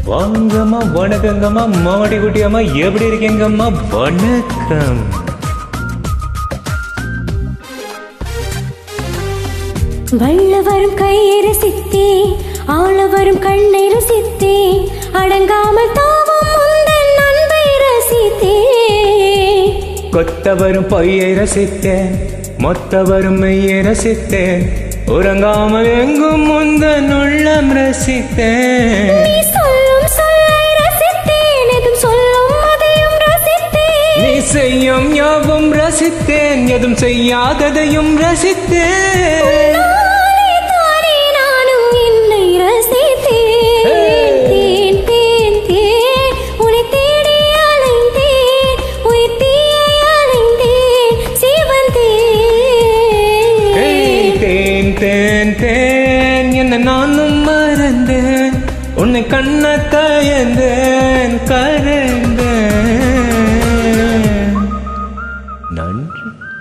வாங்கம்மா வணக்கங்கம்மா மாடி குட்டியம்மா எப்படி இருக்கீங்கம்மா வணக்கம் வள்ள வரும் கையை ரசித்தே ஆள வரும் கண்ணை ரசித்தே அடங்காமல் தாவும் உந்தன் அன்பை ரசித்தே கொத்த வரும் பொய்யை ரசித்தேன் மொத்த வரும் மெய்யை ரசித்தேன் உறங்காமல் எங்கும் முந்தன் உள்ளம் ரசித்தேன் நீ சொல்லும் சொல்லை ரசித்தேன் எதும் சொல்லும் அதையும் ரசித்தேன் நீ செய்யும் யாவும் ரசித்தேன் எதுவும் செய்யாததையும் ரசித்தேன் நானே தானே நானும் என்னை ரசித்தேன் தேன் தேன் தேன் உன்னை தேடி அலைந்தேன் உயிர் தீயை அலைந்தேன் சிவன் ஏய், தேன் தேன் தேன் தேன் என்ன நானும் மறந்தேன் உன்னை கண்ண தயந்தேன் கரைந்தேன் நன்றி